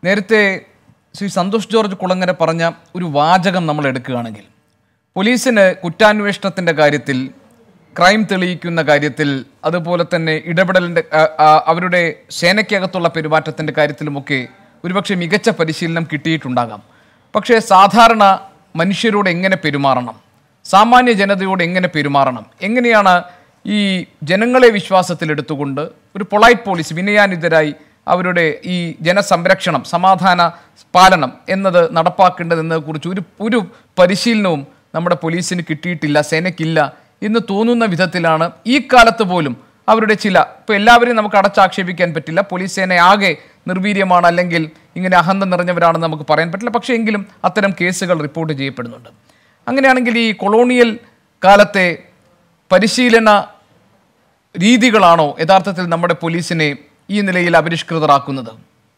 നേരത്തെ ശ്രീ സന്തോഷ് ജോർജ് കുളങ്ങര പറഞ്ഞ ഒരു വാചകം നമ്മൾ എടുക്കുകയാണെങ്കിൽ പോലീസിന് കുറ്റാന്വേഷണത്തിൻ്റെ കാര്യത്തിൽ ക്രൈം തെളിയിക്കുന്ന കാര്യത്തിൽ അതുപോലെ തന്നെ ഇടപെടലിൻ്റെ ആ, ആ, അവരുടെ സേനയ്ക്കകത്തുള്ള പെരുമാറ്റത്തിൻ്റെ കാര്യത്തിലുമൊക്കെ ഒരുപക്ഷെ മികച്ച പരിശീലനം കിട്ടിയിട്ടുണ്ടാകാം പക്ഷേ സാധാരണ മനുഷ്യരോട് എങ്ങനെ പെരുമാറണം സാമാന്യ ജനതയോട് എങ്ങനെ പെരുമാറണം എങ്ങനെയാണ് ഈ ജനങ്ങളെ വിശ്വാസത്തിലെടുത്തുകൊണ്ട് ഒരു പൊളൈറ്റ് പോലീസ് വിനയാനിതരായി അവരുടെ ഈ ജനസംരക്ഷണം സമാധാന പാലനം എന്നത് നടപ്പാക്കേണ്ടതെന്നതിനെക്കുറിച്ച് ഒരു ഒരു പരിശീലനവും നമ്മുടെ പോലീസിന് കിട്ടിയിട്ടില്ല സേനയ്ക്കില്ല എന്ന് തോന്നുന്ന വിധത്തിലാണ് ഈ കാലത്ത് പോലും അവരുടെ ചില ഇപ്പോൾ എല്ലാവരെയും നമുക്ക് അടച്ചാക്ഷേപിക്കാൻ പറ്റില്ല പോലീസ് സേന ആകെ നിർവീര്യമാണ് അല്ലെങ്കിൽ ഇങ്ങനെ അഹന്ത നിറഞ്ഞവരാണെന്ന് നമുക്ക് പറയാൻ പറ്റില്ല പക്ഷേ എങ്കിലും അത്തരം കേസുകൾ റിപ്പോർട്ട് ചെയ്യപ്പെടുന്നുണ്ട് അങ്ങനെയാണെങ്കിൽ ഈ കൊളോണിയൽ കാലത്തെ പരിശീലന രീതികളാണോ യഥാർത്ഥത്തിൽ നമ്മുടെ പോലീസിനെ ഈ നിലയിൽ അപരിഷ്കൃതരാക്കുന്നത്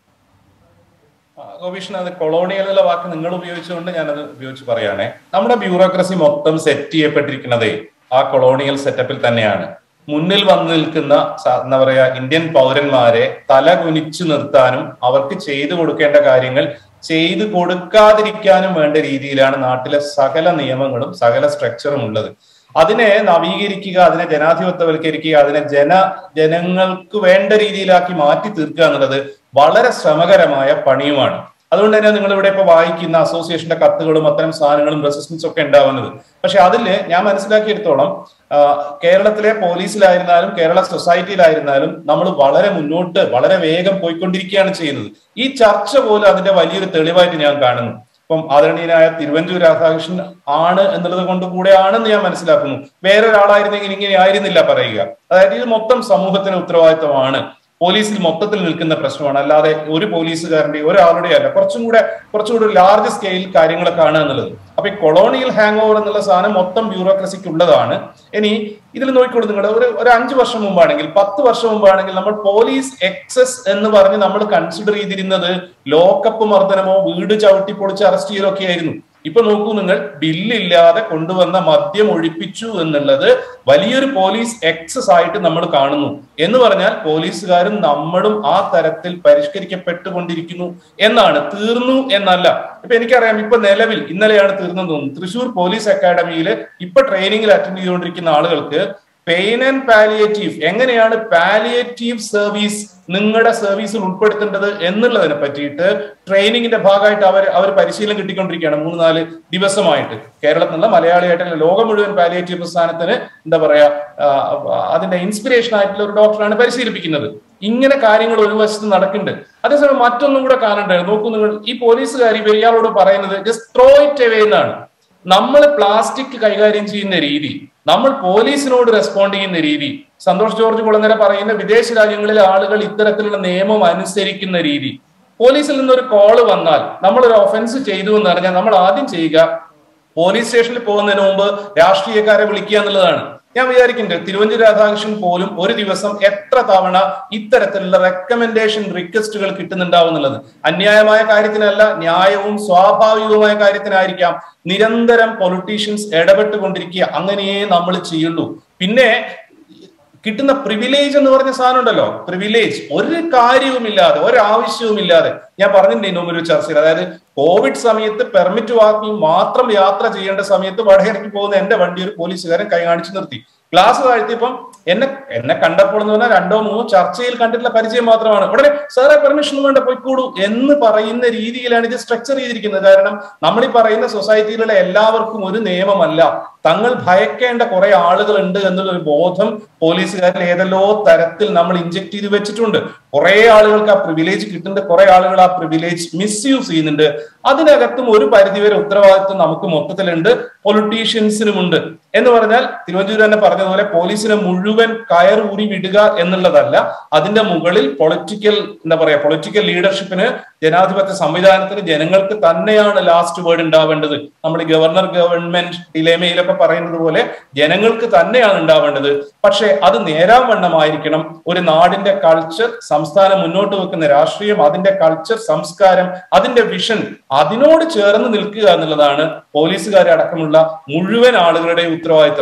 ഗോപീഷ്ണ അത് കൊളോണിയൽ എന്നുള്ള വാക്ക് നിങ്ങൾ ഉപയോഗിച്ചുകൊണ്ട് ഞാനത് ഉപയോഗിച്ച് പറയുകയാണേ നമ്മുടെ ബ്യൂറോക്രസി മൊത്തം സെറ്റ് ചെയ്യപ്പെട്ടിരിക്കുന്നതേ ആ കൊളോണിയൽ സെറ്റപ്പിൽ തന്നെയാണ് മുന്നിൽ വന്നു നിൽക്കുന്ന സ- എന്താ പറയാ ഇന്ത്യൻ പൗരന്മാരെ തല കുനിച്ചു നിർത്താനും അവർക്ക് ചെയ്തു കൊടുക്കേണ്ട കാര്യങ്ങൾ ചെയ്തു കൊടുക്കാതിരിക്കാനും വേണ്ട രീതിയിലാണ് നാട്ടിലെ സകല നിയമങ്ങളും സകല സ്ട്രക്ചറും ഉള്ളത് അതിനെ നവീകരിക്കുക അതിനെ ജനാധിപത്യവൽക്കരിക്കുക അതിനെ ജന ജനങ്ങൾക്ക് വേണ്ട രീതിയിലാക്കി മാറ്റി തീർക്കുക എന്നുള്ളത് വളരെ ശ്രമകരമായ പണിയുമാണ് അതുകൊണ്ട് തന്നെ നിങ്ങൾ ഇവിടെ ഇപ്പൊ വായിക്കുന്ന അസോസിയേഷന്റെ കത്തുകളും അത്തരം സാധനങ്ങളും റെസിസ്റ്റൻസ് ഒക്കെ ഉണ്ടാവുന്നത് പക്ഷെ അതിൽ ഞാൻ മനസ്സിലാക്കിയെടുത്തോളം ആ, കേരളത്തിലെ പോലീസിലായിരുന്നാലും കേരള സൊസൈറ്റിയിലായിരുന്നാലും നമ്മൾ വളരെ മുന്നോട്ട് വളരെ വേഗം പോയിക്കൊണ്ടിരിക്കുകയാണ് ചെയ്യുന്നത് ഈ ചർച്ച പോലും അതിന്റെ വലിയൊരു തെളിവായിട്ട് ഞാൻ കാണുന്നു ഇപ്പം ആദരണീയനായ തിരുവഞ്ചൂർ രാധാകൃഷ്ണൻ ആണ് എന്നുള്ളത് കൊണ്ട് കൂടെയാണെന്ന് ഞാൻ മനസ്സിലാക്കുന്നു വേറെ ഒരാളായിരുന്നെങ്കിൽ ഇങ്ങനെ ആയിരുന്നില്ല പറയുക അതായത് ഇത് മൊത്തം സമൂഹത്തിന് ഉത്തരവാദിത്തമാണ് പോലീസിൽ മൊത്തത്തിൽ നിൽക്കുന്ന പ്രശ്നമാണ് അല്ലാതെ ഒരു പോലീസുകാരന്റെ ഒരാളുടെ അല്ല കുറച്ചും കൂടെ കുറച്ചുകൂടെ ഒരു ലാർജ് സ്കെയിൽ കാര്യങ്ങളെ കാണുക എന്നുള്ളത് അപ്പൊ ഈ കൊളോണിയൽ ഹാങ് ഓവർ എന്നുള്ള സാധനം മൊത്തം ബ്യൂറോക്രസിക്ക് ഉള്ളതാണ് ഇനി ഇതിൽ നോക്കിക്കോളൂ നിങ്ങൾ ഒരു ഒരു അഞ്ച് വർഷം മുമ്പാണെങ്കിൽ പത്ത് വർഷം മുമ്പാണെങ്കിൽ നമ്മൾ പോലീസ് എക്സസ് എന്ന് പറഞ്ഞ് നമ്മൾ കൺസിഡർ ചെയ്തിരുന്നത് ലോക്കപ്പ് മർദ്ദനമോ വീട് ചവിട്ടി പൊളിച്ച് അറസ്റ്റ് ചെയ്യലോ ഒക്കെ ആയിരുന്നു ഇപ്പൊ നോക്കൂ നിങ്ങൾ ബില്ലില്ലാതെ കൊണ്ടുവന്ന മദ്യം ഒഴിപ്പിച്ചു എന്നുള്ളത് വലിയൊരു പോലീസ് എക്സസ് ആയിട്ട് നമ്മൾ കാണുന്നു എന്ന് പറഞ്ഞാൽ പോലീസുകാരും നമ്മളും ആ തരത്തിൽ പരിഷ്കരിക്കപ്പെട്ടുകൊണ്ടിരിക്കുന്നു എന്നാണ് തീർന്നു എന്നല്ല ഇപ്പൊ എനിക്കറിയാം ഇപ്പൊ നിലവിൽ ഇന്നലെയാണ് തീർന്നെന്ന് തോന്നുന്നു തൃശൂർ പോലീസ് അക്കാഡമിയിൽ ഇപ്പൊ ട്രെയിനിങ്ങിൽ അറ്റൻഡ് ചെയ്തുകൊണ്ടിരിക്കുന്ന ആളുകൾക്ക് പെയിൻ ആൻഡ് പാലിയേറ്റീവ് എങ്ങനെയാണ് പാലിയേറ്റീവ് സർവീസ് നിങ്ങളുടെ സർവീസിൽ ഉൾപ്പെടുത്തേണ്ടത് എന്നുള്ളതിനെ പറ്റിയിട്ട് ട്രെയിനിങ്ങിന്റെ ഭാഗമായിട്ട് അവർ അവർ പരിശീലനം കിട്ടിക്കൊണ്ടിരിക്കുകയാണ് മൂന്ന് നാല് ദിവസമായിട്ട് കേരളത്തിൽ നിന്നുള്ള മലയാളിയായിട്ടുള്ള ലോകം മുഴുവൻ പാലിയേറ്റീവ് പ്രസ്ഥാനത്തിന് എന്താ പറയാ ആ, അതിന്റെ ഇൻസ്പിറേഷൻ ആയിട്ടുള്ള ഒരു ഡോക്ടറാണ് പരിശീലിപ്പിക്കുന്നത് ഇങ്ങനെ കാര്യങ്ങൾ ഒരു വശത്ത് നടക്കുന്നുണ്ട് അതേസമയം മറ്റൊന്നും കൂടെ കാണണ്ടായിരുന്നു നോക്കൂ നിങ്ങൾ ഈ പോലീസുകാർ ഇവർ ഇയാളോട് പറയുന്നത് ജസ്റ്റ് ത്രോ ഇറ്റ് അവേ എന്നാണ് നമ്മൾ പ്ലാസ്റ്റിക് കൈകാര്യം ചെയ്യുന്ന രീതി നമ്മൾ പോലീസിനോട് റെസ്പോണ്ട് ചെയ്യുന്ന രീതി സന്തോഷ് ജോർജ് കുളങ്ങര പറയുന്ന വിദേശ രാജ്യങ്ങളിലെ ആളുകൾ ഇത്തരത്തിലുള്ള നിയമം അനുസരിക്കുന്ന രീതി പോലീസിൽ നിന്നൊരു കോള് വന്നാൽ നമ്മൾ ഒരു ഒഫൻസ് ചെയ്തു എന്ന് പറഞ്ഞാൽ നമ്മൾ ആദ്യം ചെയ്യുക പോലീസ് സ്റ്റേഷനിൽ പോകുന്നതിന് മുമ്പ് രാഷ്ട്രീയക്കാരെ വിളിക്കുക എന്നുള്ളതാണ് ഞാൻ വിചാരിക്കുന്നുണ്ട് തിരുവഞ്ചൂർ രാധാകൃഷ്ണൻ പോലും ഒരു ദിവസം എത്ര തവണ ഇത്തരത്തിലുള്ള റെക്കമെൻഡേഷൻ റിക്വസ്റ്റുകൾ കിട്ടുന്നുണ്ടാവും എന്നുള്ളത് അന്യായമായ കാര്യത്തിനല്ല ന്യായവും സ്വാഭാവികവുമായ കാര്യത്തിനായിരിക്കാം നിരന്തരം പൊളിറ്റീഷ്യൻസ് ഇടപെട്ടുകൊണ്ടിരിക്കുക അങ്ങനെയേ നമ്മൾ ചെയ്യുള്ളൂ പിന്നെ കിട്ടുന്ന പ്രിവിലേജ് എന്ന് പറഞ്ഞ സാധനം ഉണ്ടല്ലോ പ്രിവിലേജ് ഒരു കാര്യവുമില്ലാതെ ഒരാവശ്യവുമില്ലാതെ ഞാൻ പറഞ്ഞിട്ടുണ്ട് ഇതിനു മുമ്പ് ഒരു ചർച്ചയിൽ അതായത് കോവിഡ് സമയത്ത് പെർമിറ്റ് വാങ്ങി മാത്രം യാത്ര ചെയ്യേണ്ട സമയത്ത് വടകരയ്ക്ക് പോകുന്ന എന്റെ വണ്ടി ഒരു പോലീസുകാരൻ കൈ കാണിച്ചു നിർത്തി ഗ്ലാസ് താഴ്ത്തിയപ്പം എന്നെ എന്നെ കണ്ടപ്പോൾ എന്ന് പറഞ്ഞാൽ രണ്ടോ മൂന്നോ ചർച്ചയിൽ കണ്ടിട്ടുള്ള പരിചയം മാത്രമാണ് ഉടനെ സാറേ പെർമിഷൻ വേണ്ട പോയിക്കൂടൂ എന്ന് പറയുന്ന രീതിയിലാണ് ഇത് സ്ട്രക്ചർ ചെയ്തിരിക്കുന്നത് കാരണം നമ്മൾ ഈ പറയുന്ന സൊസൈറ്റിയിലുള്ള എല്ലാവർക്കും ഒരു നിയമമല്ല തങ്ങൾ ഭയക്കേണ്ട കുറെ ആളുകൾ ഉണ്ട് എന്നുള്ള ഒരു ബോധം പോലീസുകാരിൽ ഏതെല്ലോ തരത്തിൽ നമ്മൾ ഇഞ്ചക്ട് ചെയ്ത് വെച്ചിട്ടുണ്ട് കുറെ ആളുകൾക്ക് ആ പ്രിവിലേജ് കിട്ടുന്നുണ്ട് കുറെ ആളുകൾ ആ പ്രിവിലേജ് മിസ്യൂസ് ചെയ്യുന്നുണ്ട് അതിനകത്തും ഒരു പരിധിവരെ ഉത്തരവാദിത്വം നമുക്ക് മൊത്തത്തിലുണ്ട് പൊളിറ്റീഷ്യൻസിനുമുണ്ട് എന്ന് പറഞ്ഞാൽ തിരുവഞ്ചൂർ തന്നെ പറഞ്ഞതുപോലെ പോലീസിനെ മുഴുവൻ കയറൂരി വിടുക എന്നുള്ളതല്ല അതിന്റെ മുകളിൽ പൊളിറ്റിക്കൽ എന്താ പറയാ പൊളിറ്റിക്കൽ ലീഡർഷിപ്പിന് ജനാധിപത്യ സംവിധാനത്തിന് ജനങ്ങൾക്ക് തന്നെയാണ് ലാസ്റ്റ് വേർഡ് ഉണ്ടാവേണ്ടത് നമ്മൾ ഈ ഗവർണർ ഗവൺമെന്റ് ഡിലേമയിലൊക്കെ പറയുന്നത് പോലെ ജനങ്ങൾക്ക് തന്നെയാണ് ഉണ്ടാവേണ്ടത് പക്ഷേ അത് നേരാൻ വണ്ണമായിരിക്കണം ഒരു നാടിന്റെ കൾച്ചർ സംസ്ഥാനം മുന്നോട്ട് വെക്കുന്ന രാഷ്ട്രീയം അതിന്റെ കൾച്ചർ സംസ്കാരം അതിന്റെ വിഷൻ അതിനോട് ചേർന്ന് നിൽക്കുക എന്നുള്ളതാണ് പോലീസുകാരെ അടക്കമുള്ള മുഴുവൻ ആളുകളുടെയും ഉത്തരവാദിത്തം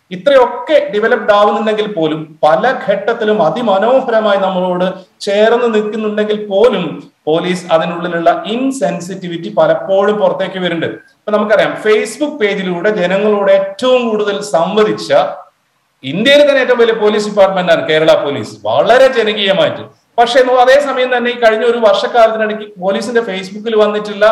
ഇത്രയൊക്കെ ഡെവലപ്ഡ് ആവുന്നുണ്ടെങ്കിൽ പോലും പല ഘട്ടത്തിലും അതിമനോഹരമായി നമ്മളോട് ചേർന്ന് നിൽക്കുന്നുണ്ടെങ്കിൽ പോലും പോലീസ് അതിനുള്ളിലുള്ള ഇൻസെൻസിറ്റിവിറ്റി പലപ്പോഴും പുറത്തേക്ക് വരുന്നുണ്ട് ഇപ്പൊ നമുക്കറിയാം ഫേസ്ബുക്ക് പേജിലൂടെ ജനങ്ങളോട് ഏറ്റവും കൂടുതൽ സംവദിച്ച ഇന്ത്യയിൽ തന്നെ ഏറ്റവും വലിയ പോലീസ് ഡിപ്പാർട്ട്മെന്റ് ആണ് കേരള പോലീസ് വളരെ ജനകീയമായിട്ട് പക്ഷേ നോ- അതേസമയം തന്നെ ഈ കഴിഞ്ഞ ഒരു വർഷക്കാലത്തിനിടയ്ക്ക് പോലീസിന്റെ ഫേസ്ബുക്കിൽ വന്നിട്ടുള്ള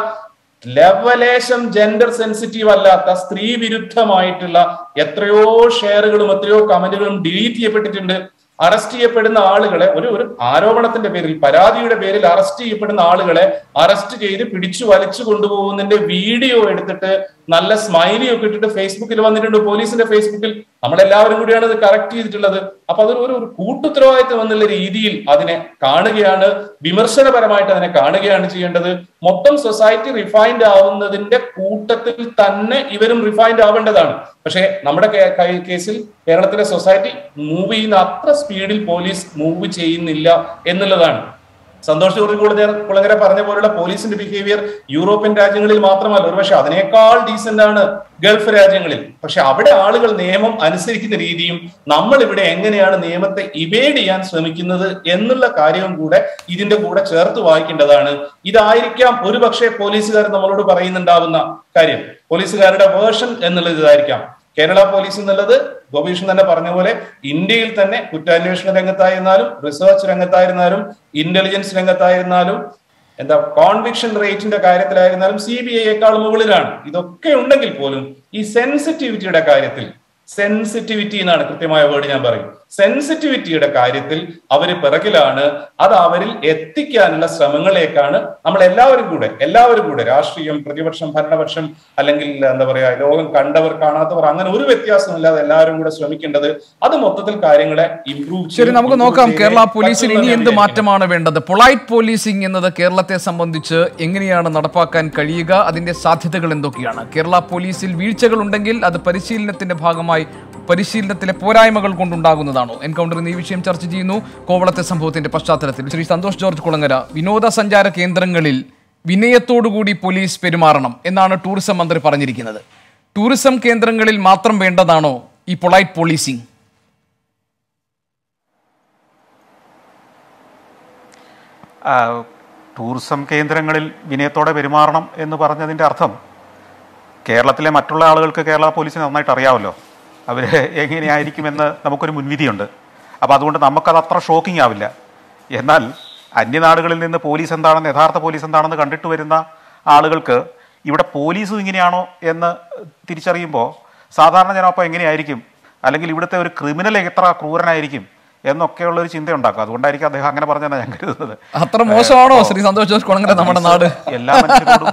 ലവലേശം ജെൻഡർ സെൻസിറ്റീവ് അല്ലാത്ത സ്ത്രീ വിരുദ്ധമായിട്ടുള്ള എത്രയോ ഷെയറുകളും എത്രയോ കമന്റുകളും ഡിലീറ്റ് ചെയ്യപ്പെട്ടിട്ടുണ്ട് അറസ്റ്റ് ചെയ്യപ്പെടുന്ന ആളുകളെ ഒരു ഒരു ആരോപണത്തിന്റെ പേരിൽ പരാതിയുടെ പേരിൽ അറസ്റ്റ് ചെയ്യപ്പെടുന്ന ആളുകളെ അറസ്റ്റ് ചെയ്ത് പിടിച്ചു വലിച്ചു കൊണ്ടുപോകുന്നതിന്റെ വീഡിയോ എടുത്തിട്ട് നല്ല സ്മൈലി ഒക്കെ ഇട്ടിട്ട് ഫേസ്ബുക്കിൽ വന്നിട്ടുണ്ട് പോലീസിന്റെ ഫേസ്ബുക്കിൽ നമ്മളെല്ലാവരും കൂടിയാണ് ഇത് കറക്റ്റ് ചെയ്തിട്ടുള്ളത് അപ്പൊ അതൊരു ഒരു ഒരു കൂട്ടുത്തരവാദിത്വം എന്നുള്ള രീതിയിൽ അതിനെ കാണുകയാണ് വിമർശനപരമായിട്ട് അതിനെ കാണുകയാണ് ചെയ്യേണ്ടത് മൊത്തം സൊസൈറ്റി റിഫൈൻഡ് ആവുന്നതിന്റെ കൂട്ടത്തിൽ തന്നെ ഇവരും റിഫൈൻഡ് ആവേണ്ടതാണ് പക്ഷേ നമ്മുടെ കേ- കേ- കേസിൽ കേരളത്തിലെ സൊസൈറ്റി മൂവ് ചെയ്യുന്ന അത്ര സ്പീഡിൽ പോലീസ് മൂവ് ചെയ്യുന്നില്ല എന്നുള്ളതാണ് സന്തോഷ് ജോർജ് കുളങ്ങര കുളങ്ങര പറഞ്ഞ പോലുള്ള പോലീസിന്റെ ബിഹേവിയർ യൂറോപ്യൻ രാജ്യങ്ങളിൽ മാത്രമല്ല ഒരുപക്ഷെ അതിനേക്കാൾ ഡീസന്റ് ആണ് ഗൾഫ് രാജ്യങ്ങളിൽ പക്ഷെ അവിടെ ആളുകൾ നിയമം അനുസരിക്കുന്ന രീതിയും നമ്മൾ ഇവിടെ എങ്ങനെയാണ് നിയമത്തെ ഇവേഡ് ചെയ്യാൻ ശ്രമിക്കുന്നത് എന്നുള്ള കാര്യവും കൂടെ ഇതിന്റെ കൂടെ ചേർത്ത് വായിക്കേണ്ടതാണ് ഇതായിരിക്കാം ഒരുപക്ഷെ പോലീസുകാർ നമ്മളോട് പറയുന്നുണ്ടാവുന്ന കാര്യം പോലീസുകാരുടെ വേർഷൻ എന്നുള്ളത് ഇതായിരിക്കാം കേരള പോലീസ് എന്നുള്ളത് ഗോപീഷൻ തന്നെ പറഞ്ഞ പോലെ ഇന്ത്യയിൽ തന്നെ കുറ്റാന്വേഷണ രംഗത്തായിരുന്നാലും റിസർച്ച് രംഗത്തായിരുന്നാലും ഇന്റലിജൻസ് രംഗത്തായിരുന്നാലും എന്താ കോൺവിക്ഷൻ റേറ്റിന്റെ കാര്യത്തിലായിരുന്നാലും സി ബി ഐയേക്കാൾ മുകളിലാണ് ഇതൊക്കെ ഉണ്ടെങ്കിൽ പോലും ഈ സെൻസിറ്റിവിറ്റിയുടെ കാര്യത്തിൽ സെൻസിറ്റിവിറ്റി എന്നാണ് കൃത്യമായ വേർഡ് ഞാൻ പറയും സെൻസിറ്റിവിറ്റിയുടെ കാര്യത്തിൽ അവര് പിറകിലാണ് അത് അവരിൽ എത്തിക്കാനുള്ള ശ്രമങ്ങളിലേക്കാണ് നമ്മൾ എല്ലാവരും കൂടെ എല്ലാവരും കൂടെ രാഷ്ട്രീയം പ്രതിപക്ഷം ഭരണപക്ഷം അല്ലെങ്കിൽ എന്താ പറയാ ലോകം കണ്ടവർ കാണാത്തവർ അങ്ങനെ ഒരു വ്യത്യാസമില്ലാതെ എല്ലാവരും കൂടെ ശ്രമിക്കേണ്ടത് അത് മൊത്തത്തിൽ കാര്യങ്ങളെ ഇംപ്രൂവ് ശരി നമുക്ക് നോക്കാം കേരള പോലീസിൽ ഇനി എന്ത് മാറ്റമാണ് വേണ്ടത് പൊളൈറ്റ് പോലീസിംഗ് എന്നത് കേരളത്തെ സംബന്ധിച്ച് എങ്ങനെയാണ് നടപ്പാക്കാൻ കഴിയുക അതിന്റെ സാധ്യതകൾ എന്തൊക്കെയാണ് കേരള പോലീസിൽ വീഴ്ചകൾ ഉണ്ടെങ്കിൽ അത് പരിശീലനത്തിന്റെ ഭാഗമായി പരിശീലനത്തിലെ പോരായ്മകൾ കൊണ്ടുണ്ടാകുന്നതാണോ എൻകൗണ്ടർ ഈ വിഷയം ചർച്ച ചെയ്യുന്നു കോവളത്തെ സംഭവത്തിന്റെ പശ്ചാത്തലത്തിൽ ശ്രീ സന്തോഷ് ജോർജ് കുളങ്ങര വിനോദസഞ്ചാര കേന്ദ്രങ്ങളിൽ വിനയത്തോടുകൂടി പോലീസ് പെരുമാറണം എന്നാണ് ടൂറിസം മന്ത്രി പറഞ്ഞിരിക്കുന്നത് ടൂറിസം കേന്ദ്രങ്ങളിൽ മാത്രം വേണ്ടതാണോ ഈ പൊളൈറ്റ് പോലീസിംഗ് ആ, ടൂറിസം കേന്ദ്രങ്ങളിൽ വിനയത്തോടെ പെരുമാറണം എന്ന് പറഞ്ഞതിൻ്റെ അർത്ഥം കേരളത്തിലെ മറ്റുള്ള ആളുകൾക്ക് കേരള പോലീസിനെ നന്നായിട്ട് അറിയാമല്ലോ അവർ എങ്ങനെയായിരിക്കുമെന്ന് നമുക്കൊരു മുൻവിധിയുണ്ട് അപ്പോൾ അതുകൊണ്ട് നമുക്കത് അത്ര ഷോക്കിംഗ് ആവില്ല എന്നാൽ അന്യനാടുകളിൽ നിന്ന് പോലീസ് എന്താണെന്ന് യഥാർത്ഥ പോലീസ് എന്താണെന്ന് കണ്ടിട്ട് വരുന്ന ആളുകൾക്ക് ഇവിടെ പോലീസും ഇങ്ങനെയാണോ എന്ന് തിരിച്ചറിയുമ്പോൾ സാധാരണ ജനം അപ്പോൾ എങ്ങനെയായിരിക്കും അല്ലെങ്കിൽ ഇവിടുത്തെ ഒരു ക്രിമിനൽ എത്ര ക്രൂരനായിരിക്കും എന്നൊക്കെയുള്ള ഒരു ചിന്തയുണ്ടാക്കും അതുകൊണ്ടായിരിക്കും അദ്ദേഹം അങ്ങനെ പറഞ്ഞതെന്നാണ് ഞാൻ കരുതുന്നത് അത്ര മോശമാണോ ശ്രീ സന്തോഷ് ജോർജ് കുളങ്ങര നമ്മുടെ നാട് എല്ലാ മനുഷ്യരോടും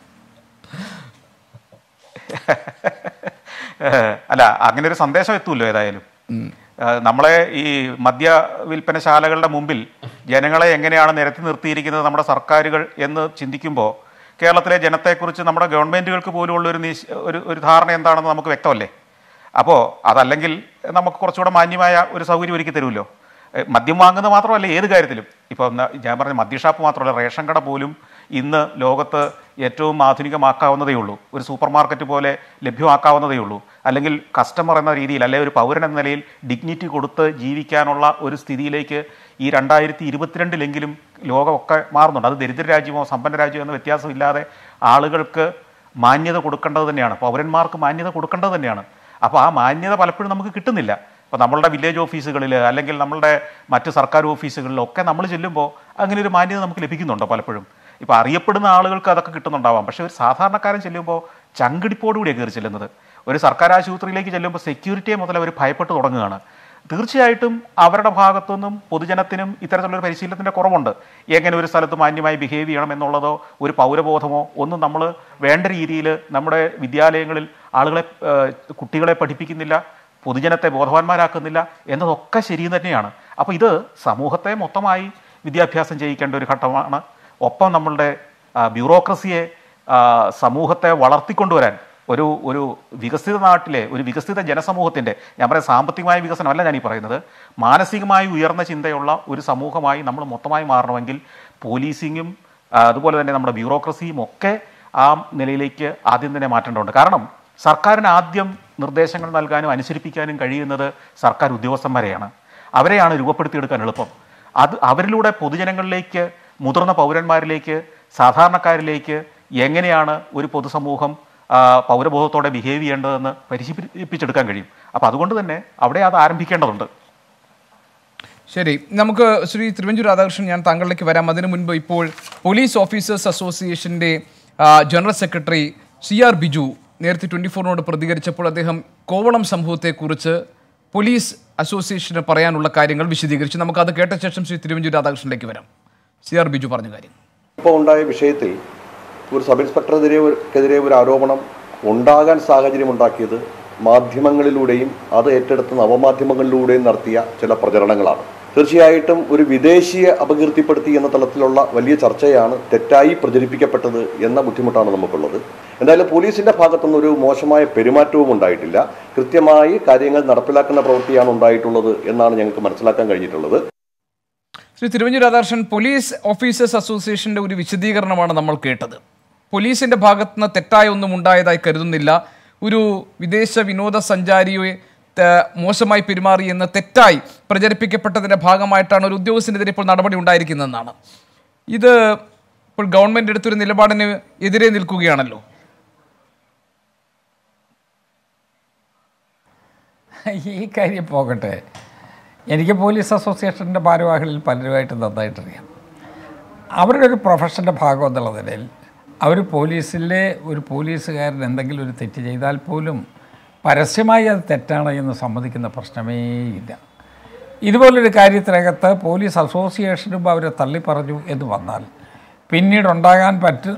ഏഹ് അല്ല അങ്ങനെ ഒരു സന്ദേശം എത്തുമല്ലോ ഏതായാലും ഏഹ് നമ്മളെ ഈ മദ്യ വിൽപ്പനശാലകളുടെ മുമ്പിൽ ജനങ്ങളെ എങ്ങനെയാണ് നിരത്തി നിർത്തിയിരിക്കുന്നത് നമ്മുടെ സർക്കാരുകൾ എന്ന് ചിന്തിക്കുമ്പോൾ കേരളത്തിലെ ജനത്തെക്കുറിച്ച് നമ്മുടെ ഗവൺമെന്റുകൾക്ക് പോലും ഉള്ള ഒരു നിശ് ഒരു ഒരു ധാരണ എന്താണെന്ന് നമുക്ക് വ്യക്തമല്ലേ അപ്പോൾ അതല്ലെങ്കിൽ നമുക്ക് കുറച്ചുകൂടെ മാന്യമായ ഒരു സൗകര്യം ഒരുക്കി തരുമല്ലോ ഏഹ് മദ്യം വാങ്ങുന്നത് മാത്രമല്ല ഏത് കാര്യത്തിലും ഇപ്പോൾ ന- ഞാൻ പറഞ്ഞ മദ്യഷാപ്പ് മാത്രമല്ല റേഷൻ കട പോലും ഇന്ന് ലോകത്ത് ഏറ്റവും ആധുനികമാക്കാവുന്നതേ ഉള്ളൂ ഒരു സൂപ്പർ മാർക്കറ്റ് പോലെ ലഭ്യമാക്കാവുന്നതേ ഉള്ളൂ അല്ലെങ്കിൽ കസ്റ്റമർ എന്ന രീതിയിൽ അല്ലെങ്കിൽ ഒരു പൗരൻ എന്ന നിലയിൽ ഡിഗ്നിറ്റി കൊടുത്ത് ജീവിക്കാനുള്ള ഒരു സ്ഥിതിയിലേക്ക് ഈ രണ്ടായിരത്തി ഇരുപത്തിരണ്ടിലെങ്കിലും ലോകമൊക്കെ മാറുന്നുണ്ട് അത് ദരിദ്ര രാജ്യമോ സമ്പന്ന രാജ്യമോ എന്ന വ്യത്യാസമില്ലാതെ ആളുകൾക്ക് മാന്യത കൊടുക്കേണ്ടത് തന്നെയാണ് പൗരന്മാർക്ക് മാന്യത കൊടുക്കേണ്ടത് തന്നെയാണ് അപ്പോൾ ആ മാന്യത പലപ്പോഴും നമുക്ക് കിട്ടുന്നില്ല ഇപ്പോൾ നമ്മളുടെ വില്ലേജ് ഓഫീസുകളിൽ അല്ലെങ്കിൽ നമ്മളുടെ മറ്റ് സർക്കാർ ഓഫീസുകളിലൊക്കെ നമ്മൾ ചെല്ലുമ്പോൾ അങ്ങനെ ഒരു മാന്യത നമുക്ക് ലഭിക്കുന്നുണ്ടോ പലപ്പോഴും ഇപ്പോൾ അറിയപ്പെടുന്ന ആളുകൾക്ക് അതൊക്കെ കിട്ടുന്നുണ്ടാവാം പക്ഷേ ഒരു സാധാരണക്കാരൻ ചെല്ലുമ്പോൾ ചങ്കിടിപ്പോടുകൂടിയാണ് കയറി ചെല്ലുന്നത് ഒരു സർക്കാർ ആശുപത്രിയിലേക്ക് ചെല്ലുമ്പോൾ സെക്യൂരിറ്റിയെ മുതൽ അവർ ഭയപ്പെട്ട് തുടങ്ങുകയാണ് തീർച്ചയായിട്ടും അവരുടെ ഭാഗത്തുനിന്നും പൊതുജനത്തിനും ഇത്തരത്തിലുള്ളൊരു പരിശീലനത്തിൻ്റെ കുറവുണ്ട് എങ്ങനെ ഒരു സ്ഥലത്ത് മാന്യമായി ബിഹേവ് ചെയ്യണം എന്നുള്ളതോ ഒരു പൗരബോധമോ ഒന്നും നമ്മൾ വേണ്ട രീതിയിൽ നമ്മുടെ വിദ്യാലയങ്ങളിൽ ആളുകളെ ഏഹ്, കുട്ടികളെ പഠിപ്പിക്കുന്നില്ല പൊതുജനത്തെ ബോധവാന്മാരാക്കുന്നില്ല എന്നതൊക്കെ ശരി തന്നെയാണ് അപ്പോൾ ഇത് സമൂഹത്തെ മൊത്തമായി വിദ്യാഭ്യാസം ചെയ്യിക്കേണ്ട ഒരു ഘട്ടമാണ് ഒപ്പം നമ്മളുടെ ആ, ബ്യൂറോക്രസിയെ ആ, സമൂഹത്തെ വളർത്തിക്കൊണ്ടുവരാൻ ഒരു ഒരു വികസിത നാട്ടിലെ ഒരു വികസിത ജനസമൂഹത്തിൻ്റെ ഞാൻ പറയാം സാമ്പത്തികമായ വികസനമല്ല ഞാൻ ഈ പറയുന്നത് മാനസികമായി ഉയർന്ന ചിന്തയുള്ള ഒരു സമൂഹമായി നമ്മൾ മൊത്തമായി മാറണമെങ്കിൽ പോലീസിങ്ങും ആ, അതുപോലെ തന്നെ നമ്മുടെ ബ്യൂറോക്രസിയും ഒക്കെ ആ നിലയിലേക്ക് ആദ്യം തന്നെ മാറ്റേണ്ടതുണ്ട് കാരണം സർക്കാരിന് ആദ്യം നിർദ്ദേശങ്ങൾ നൽകാനും അനുസരിപ്പിക്കാനും കഴിയുന്നത് സർക്കാർ ഉദ്യോഗസ്ഥന്മാരെയാണ് അവരെയാണ് രൂപപ്പെടുത്തിയെടുക്കാൻ എളുപ്പം അത് അവരിലൂടെ പൊതുജനങ്ങളിലേക്ക് മുതിർന്ന പൗരന്മാരിലേക്ക് സാധാരണക്കാരിലേക്ക് എങ്ങനെയാണ് ഒരു പൊതുസമൂഹം ആ, പൗരബോധത്തോടെ ബിഹേവ് ചെയ്യേണ്ടതെന്ന് പരിശീലിപ്പിച്ചെടുക്കാൻ കഴിയും അപ്പോൾ അതുകൊണ്ട് തന്നെ അവിടെ അത് ആരംഭിക്കേണ്ടതുണ്ട് ശരി നമുക്ക് ശ്രീ തിരുവഞ്ചൂർ രാധാകൃഷ്ണൻ ഞാൻ താങ്കളിലേക്ക് വരാം അതിനു മുൻപ് ഇപ്പോൾ പോലീസ് ഓഫീസേഴ്സ് അസോസിയേഷന്റെ ആ, general secretary C R Biju നേരത്തെ ട്വന്റി ഫോറിനോട് പ്രതികരിച്ചപ്പോൾ അദ്ദേഹം കോവളം സംഭവത്തെക്കുറിച്ച് പോലീസ് അസോസിയേഷന് പറയാനുള്ള കാര്യങ്ങൾ വിശദീകരിച്ചു നമുക്ക് അത് കേട്ട ശേഷം ശ്രീ തിരുവഞ്ചൂർ രാധാകൃഷ്ണനിലേക്ക് വരാം സി ആർ ബിജു പറഞ്ഞ കാര്യം ഇപ്പോൾ ഉണ്ടായ വിഷയത്തിൽ ഒരു സബ് ഇൻസ്പെക്ടറെതിരെ എതിരെ ഒരു ആരോപണം ഉണ്ടാകാൻ സാഹചര്യമുണ്ടാക്കിയത് മാധ്യമങ്ങളിലൂടെയും അത് ഏറ്റെടുത്ത നവമാധ്യമങ്ങളിലൂടെയും നടത്തിയ ചില പ്രചരണങ്ങളാണ് തീർച്ചയായിട്ടും ഒരു വിദേശിയെ അപകീർത്തിപ്പെടുത്തി എന്ന തലത്തിലുള്ള വലിയ ചർച്ചയാണ് തെറ്റായി പ്രചരിപ്പിക്കപ്പെട്ടത് എന്ന ബുദ്ധിമുട്ടാണ് നമുക്കുള്ളത് എന്തായാലും പോലീസിന്റെ ഭാഗത്തുനിന്ന് ഒരു മോശമായ പെരുമാറ്റവും ഉണ്ടായിട്ടില്ല കൃത്യമായി കാര്യങ്ങൾ നടപ്പിലാക്കുന്ന പ്രവൃത്തിയാണ് ഉണ്ടായിട്ടുള്ളത് എന്നാണ് ഞങ്ങൾക്ക് മനസ്സിലാക്കാൻ കഴിഞ്ഞിട്ടുള്ളത് ശ്രീ തിരുവഞ്ചൂർ രാധാകൃഷ്ണൻ പോലീസ് ഓഫീസേഴ്സ് അസോസിയേഷന്റെ ഒരു വിശദീകരണമാണ് നമ്മൾ കേട്ടത് പോലീസിന്റെ ഭാഗത്ത് നിന്ന് തെറ്റായ ഒന്നും ഉണ്ടായതായി കരുതുന്നില്ല ഒരു വിദേശ വിനോദസഞ്ചാരിയെ ത- മോശമായി പെരുമാറി എന്ന് തെറ്റായി പ്രചരിപ്പിക്കപ്പെട്ടതിന്റെ ഭാഗമായിട്ടാണ് ഒരു ഉദ്യോഗസ്ഥനെതിരെ ഇപ്പോൾ നടപടി ഉണ്ടായിരിക്കുന്നതെന്നാണ് ഇത് ഇപ്പോൾ ഗവൺമെന്റ് എടുത്തൊരു നിലപാടിന് എതിരെ നിൽക്കുകയാണല്ലോ ഈ കാര്യം പോകട്ടെ എനിക്ക് പോലീസ് അസോസിയേഷൻ്റെ ഭാരവാഹികളിൽ പലരുമായിട്ട് നന്നായിട്ടറിയാം അവരുടെ ഒരു പ്രൊഫഷൻ്റെ ഭാഗം എന്നുള്ള നിലയിൽ അവർ പോലീസിലെ ഒരു പോലീസുകാരൻ എന്തെങ്കിലും ഒരു തെറ്റ് ചെയ്താൽ പോലും പരസ്യമായി അത് തെറ്റാണ് എന്ന് സമ്മതിക്കുന്ന പ്രശ്നമേ ഇല്ല ഇതുപോലൊരു കാര്യത്തിനകത്ത് പോലീസ് അസോസിയേഷനും അവരെ തള്ളിപ്പറഞ്ഞു എന്ന് വന്നാൽ പിന്നീട് ഉണ്ടാകാൻ പറ്റു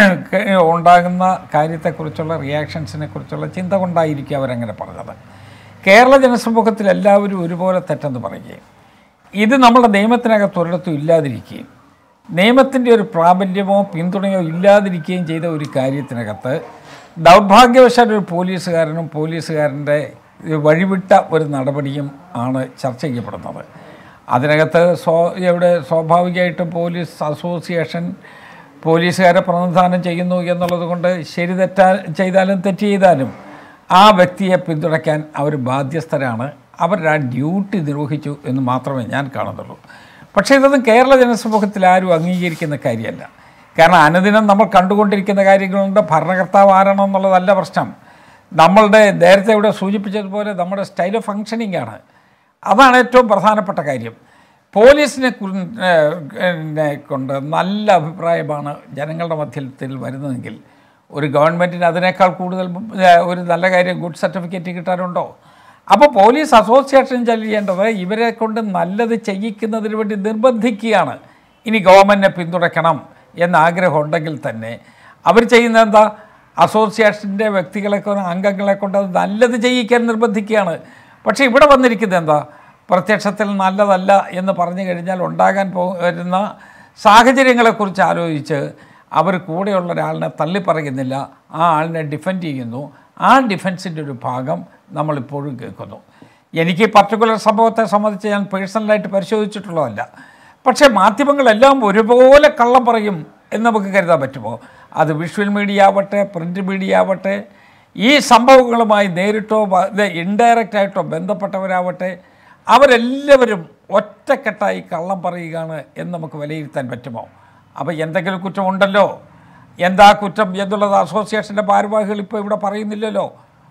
ഉണ്ടാകുന്ന കാര്യത്തെക്കുറിച്ചുള്ള റിയാക്ഷൻസിനെ കുറിച്ചുള്ള ചിന്ത കൊണ്ടായിരിക്കും അവരങ്ങനെ പറഞ്ഞത് കേരള ജനസമൂഹത്തിൽ എല്ലാവരും ഒരുപോലെ തെറ്റെന്ന് പറയുകയും ഇത് നമ്മുടെ നിയമത്തിനകത്ത് ഒരിടത്തും ഇല്ലാതിരിക്കുകയും നിയമത്തിൻ്റെ ഒരു പ്രാബല്യമോ പിന്തുണയോ ഇല്ലാതിരിക്കുകയും ചെയ്ത ഒരു കാര്യത്തിനകത്ത് ദൗർഭാഗ്യവശാൽ ഒരു പോലീസുകാരനും പോലീസുകാരൻ്റെ വഴിവിട്ട ഒരു നടപടിയും ആണ് ചർച്ച ചെയ്യപ്പെടുന്നത് അതിനകത്ത് സ്വ ഇവിടെ സ്വാഭാവികമായിട്ടും പോലീസ് അസോസിയേഷൻ പോലീസുകാരെ പ്രതിനിധാനം ചെയ്യുന്നു എന്നുള്ളത് കൊണ്ട് ശരി തെറ്റാ ചെയ്താലും തെറ്റ് ചെയ്താലും ആ വ്യക്തിയെ പിന്തുണയ്ക്കാൻ അവർ ബാധ്യസ്ഥരാണ് അവർ ആ ഡ്യൂട്ടി നിർവഹിച്ചു എന്ന് മാത്രമേ ഞാൻ കാണുന്നുള്ളൂ പക്ഷേ ഇതൊന്നും കേരള ജനസമൂഹത്തിൽ ആരും അംഗീകരിക്കുന്ന കാര്യമല്ല കാരണം അനുദിനം നമ്മൾ കണ്ടുകൊണ്ടിരിക്കുന്ന കാര്യങ്ങളുണ്ട് ഭരണകർത്താവ് ആരാണോ എന്നുള്ളതല്ല പ്രശ്നം നമ്മളുടെ നേരത്തെ ഇവിടെ സൂചിപ്പിച്ചതുപോലെ നമ്മുടെ സ്റ്റൈൽ ഓഫ് ഫങ്ഷനിങ് ആണ് അതാണ് ഏറ്റവും പ്രധാനപ്പെട്ട കാര്യം പോലീസിനെ കുറി- ഏഹ് പിന്നെ കൊണ്ട് നല്ല അഭിപ്രായമാണ് ജനങ്ങളുടെ മധ്യത്തിൽ വരുന്നതെങ്കിൽ ഒരു ഗവൺമെൻറ്റിന് അതിനേക്കാൾ കൂടുതൽ ഏഹ് ഒരു നല്ല കാര്യം ഗുഡ് സർട്ടിഫിക്കറ്റ് കിട്ടാനുണ്ടോ അപ്പോൾ പോലീസ് അസോസിയേഷൻ ചെയ്യേണ്ടത് ഇവരെ കൊണ്ട് നല്ലത് ചെയ്യിക്കുന്നതിന് വേണ്ടി നിർബന്ധിക്കുകയാണ് ഇനി ഗവൺമെൻറ്റിനെ പിന്തുണയ്ക്കണം എന്ന ആഗ്രഹം ഉണ്ടെങ്കിൽ തന്നെ അവർ ചെയ്യുന്നത് എന്താ അസോസിയേഷൻ്റെ വ്യക്തികളെ കൊണ്ട് അംഗങ്ങളെ കൊണ്ട് അത് നല്ലത് ചെയ്യിക്കാൻ നിർബന്ധിക്കുകയാണ് പക്ഷേ ഇവിടെ വന്നിരിക്കുന്നത് എന്താ പ്രത്യക്ഷത്തിൽ നല്ലതല്ല എന്ന് പറഞ്ഞു കഴിഞ്ഞാൽ ഉണ്ടാകാൻ പോകുന്ന സാഹചര്യങ്ങളെക്കുറിച്ച് ആലോചിച്ച് അവർ കൂടെയുള്ള ഒരാളിനെ തള്ളിപ്പറയുന്നില്ല ആ ആളിനെ ഡിഫെൻഡ് ചെയ്യുന്നു ആ ഡിഫെൻസിൻ്റെ ഒരു ഭാഗം നമ്മളിപ്പോഴും കേൾക്കുന്നു എനിക്ക് ഈ പർട്ടിക്കുലർ സംഭവത്തെ സംബന്ധിച്ച് ഞാൻ പേഴ്സണലായിട്ട് പരിശോധിച്ചിട്ടുള്ളതല്ല പക്ഷേ മാധ്യമങ്ങളെല്ലാം ഒരുപോലെ കള്ളം പറയും എന്ന് നമുക്ക് കരുതാൻ പറ്റുമോ അത് വിഷ്വൽ മീഡിയ ആവട്ടെ പ്രിൻ്റ് മീഡിയ ആവട്ടെ ഈ സംഭവങ്ങളുമായി നേരിട്ടോ ഇൻഡയറക്റ്റ് ആയിട്ടോ ബന്ധപ്പെട്ടവരാവട്ടെ അവരെല്ലാവരും ഒറ്റക്കെട്ടായി കള്ളം പറയുകയാണ് എന്ന് നമുക്ക് വിലയിരുത്താൻ പറ്റുമോ അപ്പോൾ എന്തെങ്കിലും കുറ്റമുണ്ടല്ലോ എന്താ കുറ്റം എന്നുള്ളത് അസോസിയേഷൻ്റെ ഭാരവാഹികൾ ഇപ്പോൾ ഇവിടെ പറയുന്നില്ലല്ലോ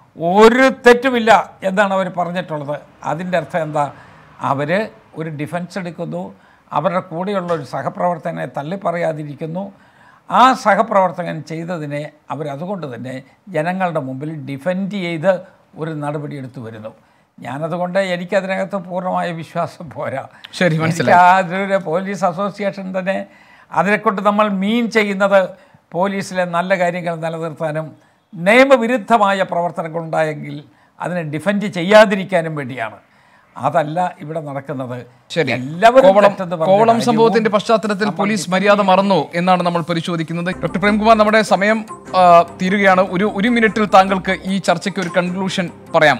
ഒരു തെറ്റുമില്ല എന്നാണ് അവർ പറഞ്ഞിട്ടുള്ളത് അതിൻ്റെ അർത്ഥം എന്താ അവർ ഒരു ഡിഫൻസ് എടുക്കുന്നു അവരുടെ കൂടെയുള്ള ഒരു സഹപ്രവർത്തകനെ തള്ളിപ്പറയാതിരിക്കുന്നു ആ സഹപ്രവർത്തകൻ ചെയ്തതിനെ അവരതുകൊണ്ട് തന്നെ ജനങ്ങളുടെ മുമ്പിൽ ഡിഫെൻഡ് ചെയ്ത് ഒരു നടപടി എടുത്തു വരുന്നു ഞാനതുകൊണ്ട് എനിക്കതിനകത്ത് പൂർണ്ണമായ വിശ്വാസം പോരാ ശരി, മനസ്സിലായി. എനിക്ക് ആ അതൊരു പോലീസ് അസോസിയേഷൻ തന്നെ അതിനെക്കൊണ്ട് നമ്മൾ മീൻ ചെയ്യുന്നത് പോലീസിലെ നല്ല കാര്യങ്ങൾ നിലനിർത്താനും നിയമവിരുദ്ധമായ പ്രവർത്തനങ്ങൾ ഉണ്ടായെങ്കിൽ അതിനെ ഡിഫെൻഡ് ചെയ്യാതിരിക്കാനും വേണ്ടിയാണ് അതല്ല ഇവിടെ നടക്കുന്നത് ശരി എല്ലാവരും കോവളം തെറ്റെന്ന് പറഞ്ഞ കോവളം കാര്യവും സംഭവത്തിന്റെ പശ്ചാത്തലത്തിൽ പോലീസ് മര്യാദ മറന്നു എന്നാണ് നമ്മൾ പരിശോധിക്കുന്നത് ഡോക്ടർ പ്രേംകുമാർ നമ്മുടെ സമയം ആ, തീരുകയാണ് ഒരു ഒരു മിനിറ്റിൽ താങ്കൾക്ക് ഈ ചർച്ചയ്ക്ക് ഒരു കൺക്ലൂഷൻ പറയാം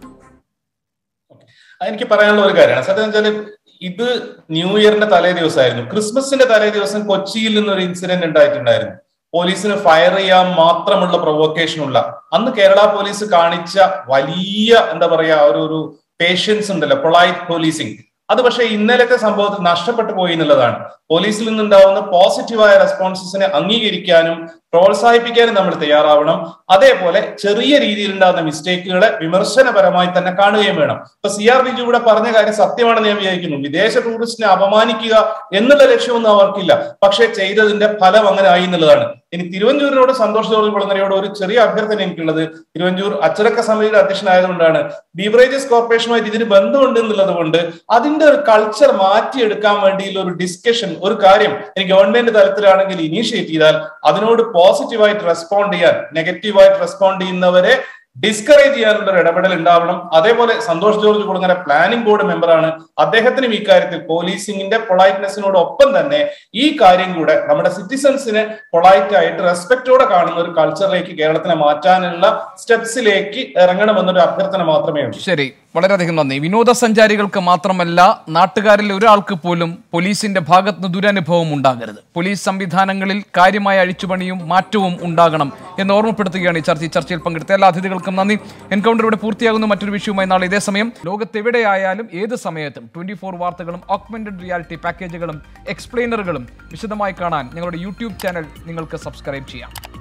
എനിക്ക് പറയാനുള്ള ഒരു കാര്യമാണ് സത്യം വെച്ചാല് ഇത് ന്യൂ ഇയറിന്റെ തലേ ദിവസമായിരുന്നു ക്രിസ്മസിന്റെ തലേ ദിവസം കൊച്ചിയിൽ നിന്നൊരു ഇൻസിഡന്റ് ഉണ്ടായിട്ടുണ്ടായിരുന്നു പോലീസിന് ഫയർ ചെയ്യാൻ മാത്രമുള്ള പ്രൊവോക്കേഷൻ ഉള്ള അന്ന് കേരള പോലീസ് കാണിച്ച വലിയ എന്താ പറയാ ഒരു ഒരു പേഷ്യൻസ് ഉണ്ടല്ലോ പൊളൈറ്റ് പോലീസിങ് അത് പക്ഷേ ഇന്നലത്തെ സംഭവത്തിൽ നഷ്ടപ്പെട്ടു പോയി എന്നുള്ളതാണ് പോലീസിൽ നിന്നുണ്ടാവുന്ന പോസിറ്റീവായ റെസ്പോൺസസിനെ അംഗീകരിക്കാനും പ്രോത്സാഹിപ്പിക്കാനും നമ്മൾ തയ്യാറാവണം അതേപോലെ ചെറിയ രീതിയിൽ ഉണ്ടാകുന്ന മിസ്റ്റേക്കുകളെ വിമർശനപരമായി തന്നെ കാണുകയും വേണം ഇപ്പൊ സി ആർ ബിജു ഇവിടെ പറഞ്ഞ കാര്യം സത്യമാണെന്ന് ഞാൻ വിചാരിക്കുന്നു വിദേശ ടൂറിസ്റ്റിനെ അപമാനിക്കുക എന്നുള്ള ലക്ഷ്യമൊന്നും അവർക്കില്ല പക്ഷേ ചെയ്തതിന്റെ ഫലം അങ്ങനെ ആയി എന്നുള്ളതാണ് ഇനി തിരുവഞ്ചൂരിനോട് സന്തോഷ് ജോർജ് കുളങ്ങരയോട് ഒരു ചെറിയ അഭ്യർത്ഥന എനിക്കുള്ളത് തിരുവഞ്ചൂർ അച്ചടക്ക സമിതിയുടെ അധ്യക്ഷനായതുകൊണ്ടാണ് ബീവറേജസ് കോർപ്പറേഷനുമായിട്ട് ഇതിന് ബന്ധമുണ്ട് എന്നുള്ളത് കൊണ്ട് അതിന്റെ ഒരു കൾച്ചർ മാറ്റിയെടുക്കാൻ വേണ്ടിയുള്ള ഒരു ഡിസ്കഷൻ ഒരു കാര്യം ഇനി ഗവൺമെന്റ് തലത്തിലാണെങ്കിൽ ഇനീഷ്യേറ്റ് ചെയ്താൽ അതിനോട് പോസിറ്റീവായിട്ട് റെസ്പോണ്ട് ചെയ്യാൻ നെഗറ്റീവായിട്ട് റെസ്പോണ്ട് ചെയ്യുന്നവരെ ഡിസ്കറേജ് ചെയ്യാനുള്ള ഒരു ഇടപെടൽ ഉണ്ടാവണം അതേപോലെ സന്തോഷ് ജോർജ് കുളങ്ങര പ്ലാനിംഗ് ബോർഡ് മെമ്പറാണ് അദ്ദേഹത്തിനും ഈ കാര്യത്തിൽ പോലീസിംഗിന്റെ പൊളൈറ്റ്നെസ്സിനോടൊപ്പം തന്നെ ഈ കാര്യം കൂടെ നമ്മുടെ സിറ്റിസൺസിനെ പൊളൈറ്റ് ആയിട്ട് റെസ്പെക്റ്റോടെ കാണുന്ന ഒരു കൾച്ചറിലേക്ക് കേരളത്തിനെ മാറ്റാനുള്ള സ്റ്റെപ്സിലേക്ക് ഇറങ്ങണമെന്നൊരു അഭ്യർത്ഥന മാത്രമേ ഉള്ളൂ ശരി വളരെയധികം നന്ദി വിനോദസഞ്ചാരികൾക്ക് മാത്രമല്ല നാട്ടുകാരിൽ ഒരാൾക്ക് പോലും പോലീസിന്റെ ഭാഗത്ത് നിന്ന് ദുരനുഭവം ഉണ്ടാകരുത് പോലീസ് സംവിധാനങ്ങളിൽ കാര്യമായ അഴിച്ചുപണിയും മാറ്റവും ഉണ്ടാകണം എന്ന് ഓർമ്മപ്പെടുത്തുകയാണ് ഈ ചർച്ച ഈ ചർച്ചയിൽ പങ്കെടുത്ത എല്ലാ അതിഥികൾക്കും നന്ദി എൻകൗണ്ടർ ഇവിടെ പൂർത്തിയാകുന്ന മറ്റൊരു വിഷയവുമായി നാളെ ഇതേ സമയം ലോകത്തെവിടെയായാലും ഏത് സമയത്തും ട്വന്റി ഫോർ വാർത്തകളും ഓഗ്മെന്റഡ് റിയാലിറ്റി പാക്കേജുകളും എക്സ്പ്ലെയിനറുകളും വിശദമായി കാണാൻ ഞങ്ങളുടെ യൂട്യൂബ് ചാനൽ നിങ്ങൾക്ക് സബ്സ്ക്രൈബ് ചെയ്യാം